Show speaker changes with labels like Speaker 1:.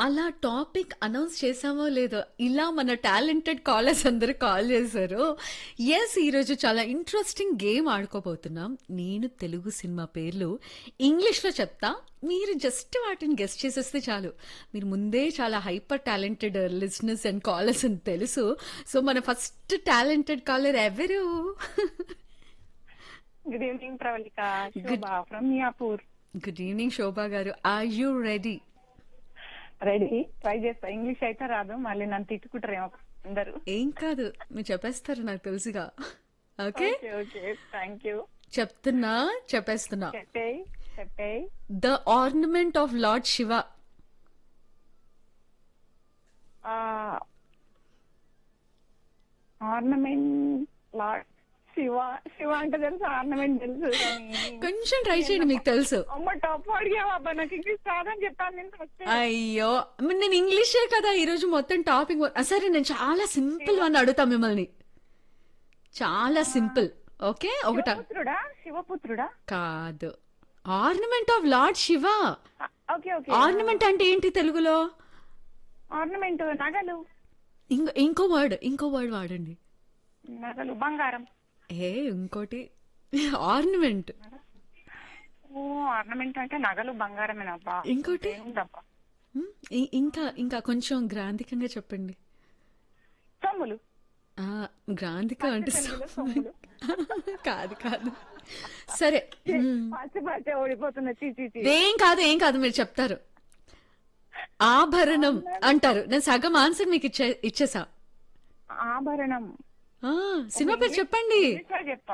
Speaker 1: అలా topic announce చేసామో లేదో ఇలా మన టాలెంటెడ్ కాలర్స్ అందరూ కాల్ చేశారు ఎస్ ఈరోజు చాలా ఇంట్రెస్టింగ్ గేమ్ ఆడుకోబోతున్నాం నేను తెలుగు సినిమా పేర్లు ఇంగ్లీష్లో చెప్తా మీరు జస్ట్ వాటిని గెస్ట్ చేసేస్తే చాలు మీరు ముందే చాలా hyper talented listeners and callers అని తెలుసు సో మన ఫస్ట్ టాలెంటెడ్ కాలర్ ఎవరు
Speaker 2: good evening Pravallika Shobha from Miyapur
Speaker 1: good evening Shobha garu are you ready
Speaker 2: ready try చేస్తా ఇంగ్లీష్ అయితే రాదు మళ్ళీ నన్ను తిట్టుకుంటారేమో అందరు
Speaker 1: ఏం కాదు మీరు చెప్పేస్తారు నాకు తెలుసుగా okay
Speaker 2: okay okay thank you
Speaker 1: చెప్తున్నా చెప్పేస్తున్నా
Speaker 2: చెప్పేయ్ చెప్పేయ్
Speaker 1: the ornament of lord Shiva
Speaker 2: ornament lord Shiva Shiva అంటే తెలుసు ఆర్నమెంట్ తెలుసు కానీ
Speaker 1: కొంచెం ట్రై చేయండి మీకు తెలుసు
Speaker 2: అమ్మ టాప్ అడిగావా అబ్బా నాకు ఇంగ్లీష్ రాదని చెప్పాను నేను ఫస్ట్
Speaker 1: అయ్యో మరి నేను ఇంగ్లీషే కదా ఈ రోజు మొత్తం టాపిక్ సరే నేను చాలా సింపుల్ వన్ అడుగుతా మిమ్మల్ని చాలా సింపుల్ ఓకే ఒకట
Speaker 2: శివపుత్రుడా శివపుత్రుడా
Speaker 1: కాదు ornament of lord Shiva
Speaker 2: okay okay
Speaker 1: ornament అంటే ఏంటి తెలుగులో
Speaker 2: ఆర్నమెంట్ నగలు
Speaker 1: ఇంకో ఇంకో వర్డ్ ఇంకో వర్డ్ వాడండి
Speaker 2: నగలు బంగారం
Speaker 1: ఏ ఇంకోటి ఆర్నమెంట్
Speaker 2: ఓ ఆర్నమెంట్ అంటే నగలు బంగారమేనబ్బా
Speaker 1: ఇంకోటి?
Speaker 2: ఏముందబ్బా
Speaker 1: ఇంకా ఇంకా కొంచెం గ్రాంధికంగా చెప్పండి
Speaker 2: సొమ్ములు
Speaker 1: ఆ, గ్రాంధిక అంటే
Speaker 2: తెలుగులో సొమ్ములు
Speaker 1: కాదు కాదు సరే మ్మ్.
Speaker 2: పచ్చి పచ్చి ఓడిపోతున్నా చీ చీ చీ
Speaker 1: ఏం కాదు ఏం కాదు మీరు చెప్తారు ఆభరణం అంటారు నేను సగం ఆన్సర్ మీకు ఇచ్చే ఇచ్చేసా
Speaker 2: ఆభరణం
Speaker 1: ఆ, సినిమా పేరు చెప్పండి
Speaker 2: ఇంగ్లీష్లో చెప్తా